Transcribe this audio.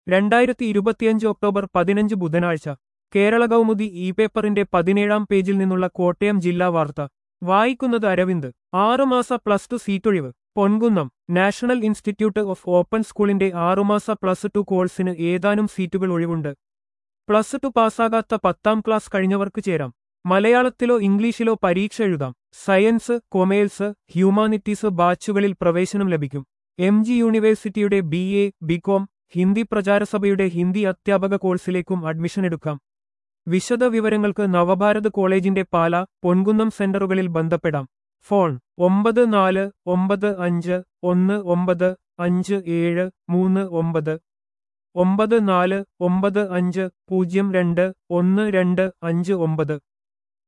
രണ്ടായിരത്തി ഇരുപത്തിയഞ്ച് ഒക്ടോബർ പതിനഞ്ച് ബുധനാഴ്ച കേരള കൗമുദി ഇ പേപ്പറിന്റെ പതിനേഴാം പേജിൽ നിന്നുള്ള കോട്ടയം ജില്ലാ വാർത്ത വായിക്കുന്നത് അരവിന്ദ് ആറുമാസ പ്ലസ് ടു സീറ്റൊഴിവ് Ponkunnam national institute of open സ്കൂളിന്റെ ആറുമാസ പ്ലസ് ടു കോഴ്സിന് ഏതാനും സീറ്റുകൾ ഒഴിവുണ്ട് പ്ലസ് ടു പാസ്സാകാത്ത പത്താം ക്ലാസ് കഴിഞ്ഞവർക്ക് ചേരാം മലയാളത്തിലോ ഇംഗ്ലീഷിലോ പരീക്ഷ എഴുതാം സയൻസ് കൊമേഴ്സ് ഹ്യൂമാനിറ്റീസ് ബാച്ചുകളിൽ പ്രവേശനം ലഭിക്കും എം ജി യൂണിവേഴ്സിറ്റിയുടെ ബി എ ബികോം ഹിന്ദി പ്രചാരസഭയുടെ ഹിന്ദി അധ്യാപക കോഴ്സിലേക്കും അഡ്മിഷൻ എടുക്കാം വിശദ വിവരങ്ങൾക്ക് നവഭാരത് കോളേജിന്റെ പാല പൊൻകുന്നം സെന്ററുകളിൽ ബന്ധപ്പെടാം ഫോൺ ഒമ്പത് നാല് ഒമ്പത് അഞ്ച് ഒന്ന് ഒമ്പത് അഞ്ച് ഏഴ് മൂന്ന് ഒമ്പത് ഒമ്പത് നാല് ഒമ്പത് അഞ്ച് പൂജ്യം രണ്ട് ഒന്ന് രണ്ട് അഞ്ച് ഒമ്പത്